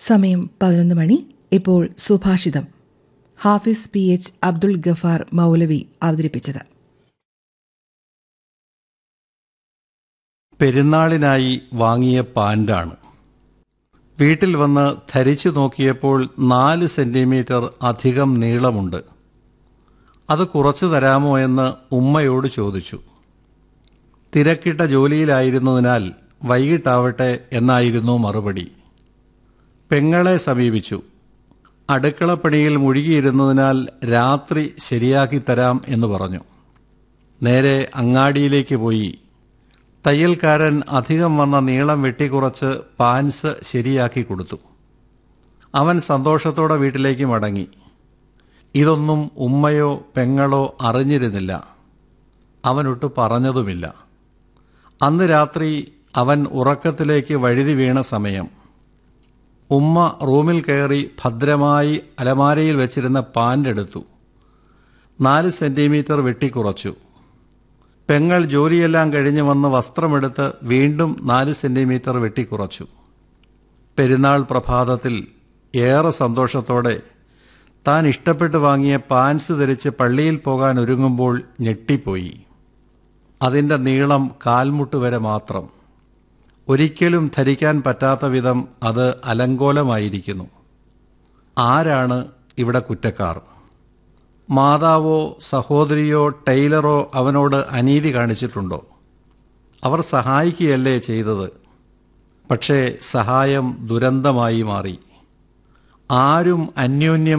സമയം പതിനൊന്ന് മണി ഇപ്പോൾ സുഭാഷിതം ഹാഫിസ് പി എച്ച് അബ്ദുൾ ഗഫാർ മൗലവി അവതരിപ്പിച്ചത് പെരുന്നാളിനായി വാങ്ങിയ പാൻ്റാണ് വീട്ടിൽ വന്ന് ധരിച്ചു നോക്കിയപ്പോൾ നാല് സെൻറ്റിമീറ്റർ അധികം നീളമുണ്ട് അത് കുറച്ചു തരാമോ എന്ന് ഉമ്മയോട് ചോദിച്ചു തിരക്കിട്ട ജോലിയിലായിരുന്നതിനാൽ വൈകിട്ടാവട്ടെ എന്നായിരുന്നു മറുപടി പെങ്ങളെ സമീപിച്ചു അടുക്കളപ്പണിയിൽ മുഴുകിയിരുന്നതിനാൽ രാത്രി ശരിയാക്കി തരാം എന്ന് പറഞ്ഞു നേരെ അങ്ങാടിയിലേക്ക് പോയി തയ്യൽക്കാരൻ അധികം വന്ന നീളം വെട്ടിക്കുറച്ച് പാൻസ് ശരിയാക്കി കൊടുത്തു അവൻ സന്തോഷത്തോടെ വീട്ടിലേക്ക് മടങ്ങി ഇതൊന്നും ഉമ്മയോ പെങ്ങളോ അറിഞ്ഞിരുന്നില്ല അവനൊട്ട് പറഞ്ഞതുമില്ല അന്ന് രാത്രി അവൻ ഉറക്കത്തിലേക്ക് വഴുതി വീണ സമയം ഉമ്മ റൂമിൽ കയറി ഭദ്രമായി അലമാരയിൽ വെച്ചിരുന്ന പാൻ്റ് എടുത്തു നാല് സെൻറ്റിമീറ്റർ വെട്ടിക്കുറച്ചു പെങ്ങൾ ജോലിയെല്ലാം കഴിഞ്ഞ് വന്ന് വസ്ത്രമെടുത്ത് വീണ്ടും നാല് സെൻറ്റിമീറ്റർ വെട്ടിക്കുറച്ചു പെരുന്നാൾ പ്രഭാതത്തിൽ ഏറെ സന്തോഷത്തോടെ താൻ ഇഷ്ടപ്പെട്ട് വാങ്ങിയ പാൻസ് ധരിച്ച് പള്ളിയിൽ പോകാൻ ഒരുങ്ങുമ്പോൾ ഞെട്ടിപ്പോയി അതിൻ്റെ നീളം കാൽമുട്ട് വരെ മാത്രം ഒരിക്കലും ധരിക്കാൻ പറ്റാത്ത വിധം അത് അലങ്കോലമായിരിക്കുന്നു ആരാണ് ഇവിടെ കുറ്റക്കാർ മാതാവോ സഹോദരിയോ ടൈലറോ അവനോട് അനീതി കാണിച്ചിട്ടുണ്ടോ അവർ സഹായിക്കുകയല്ലേ ചെയ്തത് പക്ഷേ സഹായം ദുരന്തമായി മാറി ആരും അന്യോന്യം